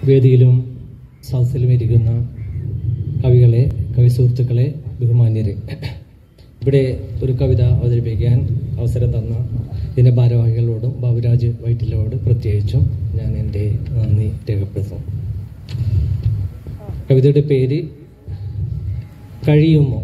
വേദിയിലും സദസ്സിലും ഇരിക്കുന്ന കവികളെ കവി സുഹൃത്തുക്കളെ ബഹുമാന്യരെ ഇവിടെ ഒരു കവിത അവതരിപ്പിക്കാൻ അവസരം തന്ന ഇതിൻ്റെ ഭാരവാഹികളോടും ബാബുരാജ് വൈറ്റിലോട് പ്രത്യേകിച്ചും ഞാൻ എൻ്റെ നന്ദി രേഖപ്പെടുത്തുന്നു കവിതയുടെ പേര് കഴിയുമോ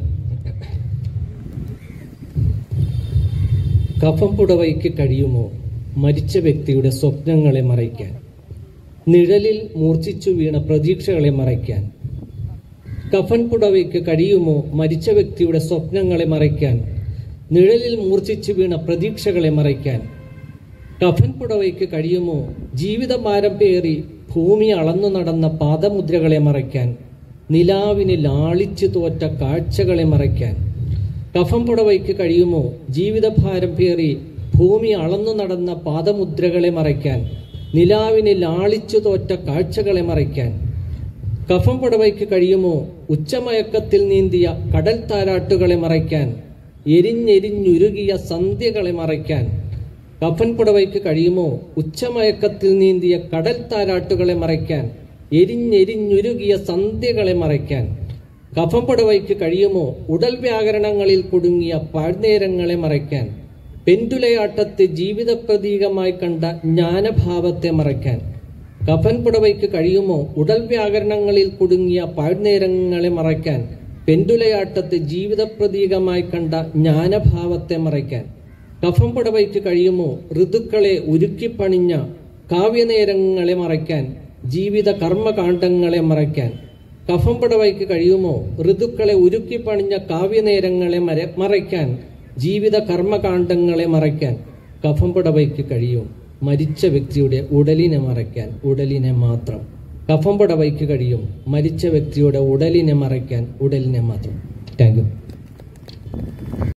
കഫം പുടവയ്ക്ക് കഴിയുമോ മരിച്ച വ്യക്തിയുടെ സ്വപ്നങ്ങളെ മറയ്ക്കാൻ നിഴലിൽ മൂർച്ഛിച്ചു വീണ പ്രതീക്ഷകളെ മറയ്ക്കാൻ കഫൻ പുടവയ്ക്ക് കഴിയുമോ മരിച്ച വ്യക്തിയുടെ സ്വപ്നങ്ങളെ മറയ്ക്കാൻ നിഴലിൽ മൂർച്ഛിച്ചു വീണ പ്രതീക്ഷകളെ മറയ്ക്കാൻ കഫൻ പുടവയ്ക്ക് കഴിയുമോ ജീവിതഭാരം പേറി ഭൂമി അളന്നു നടന്ന പാദമുദ്രകളെ മറയ്ക്കാൻ നിലാവിന് ലാളിച്ചു തോറ്റ കാഴ്ചകളെ മറയ്ക്കാൻ കഫം പുടവയ്ക്ക് കഴിയുമോ ജീവിതഭാരം പേറി ഭൂമി അളന്നു നടന്ന പാദമുദ്രകളെ മറയ്ക്കാൻ നിലാവിന് ലാളിച്ചു തോറ്റ കാഴ്ചകളെ മറയ്ക്കാൻ കഫം പുടവയ്ക്ക് കഴിയുമോ ഉച്ചമയക്കത്തിൽ നീന്തിയ കടൽ താരാട്ടുകളെ മറയ്ക്കാൻ എരിഞ്ഞെരിഞ്ഞുരുകിയ സന്ധ്യകളെ മറയ്ക്കാൻ കഫൻ പുടവയ്ക്ക് കഴിയുമോ ഉച്ചമയക്കത്തിൽ നീന്തിയ കടൽ താരാട്ടുകളെ മറയ്ക്കാൻ എരിഞ്ഞെരിഞ്ഞുരുകിയ സന്ധ്യകളെ മറയ്ക്കാൻ കഫം പുടവയ്ക്ക് കഴിയുമോ ഉടൽ വ്യാകരണങ്ങളിൽ കുടുങ്ങിയ പാഴ്നേരങ്ങളെ മറയ്ക്കാൻ പെൻഡുലയാട്ടത്തെ ജീവിത പ്രതീകമായി കണ്ട ജ്ഞാനഭാവത്തെ മറയ്ക്കാൻ കഫൻ പുടവയ്ക്ക് കഴിയുമോ ഉടൽ വ്യാകരണങ്ങളിൽ കുടുങ്ങിയ പാഴ്നേരങ്ങളെ മറയ്ക്കാൻ പെൻഡുലയാട്ടത്തെ ജീവിത പ്രതീകമായി കണ്ട ജ്ഞാനഭാവത്തെ മറയ്ക്കാൻ കഫം പുടവയ്ക്ക് കഴിയുമോ ഋതുക്കളെ ഉരുക്കിപ്പണിഞ്ഞ കാവ്യനേരങ്ങളെ മറയ്ക്കാൻ ജീവിത കർമ്മകാണ്ഡങ്ങളെ മറയ്ക്കാൻ കഫം പുടവയ്ക്ക് കഴിയുമോ ഋതുക്കളെ ഉരുക്കിപ്പണിഞ്ഞ കാവ്യനേരങ്ങളെ മര മറയ്ക്കാൻ ജീവിത കർമ്മകാണ്ഡങ്ങളെ മറയ്ക്കാൻ കഫം പുടവയ്ക്ക് കഴിയും മരിച്ച വ്യക്തിയുടെ ഉടലിനെ മറയ്ക്കാൻ ഉടലിനെ മാത്രം കഫം പുടവയ്ക്ക് കഴിയും മരിച്ച വ്യക്തിയുടെ ഉടലിനെ മറയ്ക്കാൻ ഉടലിനെ മാത്രം താങ്ക് യു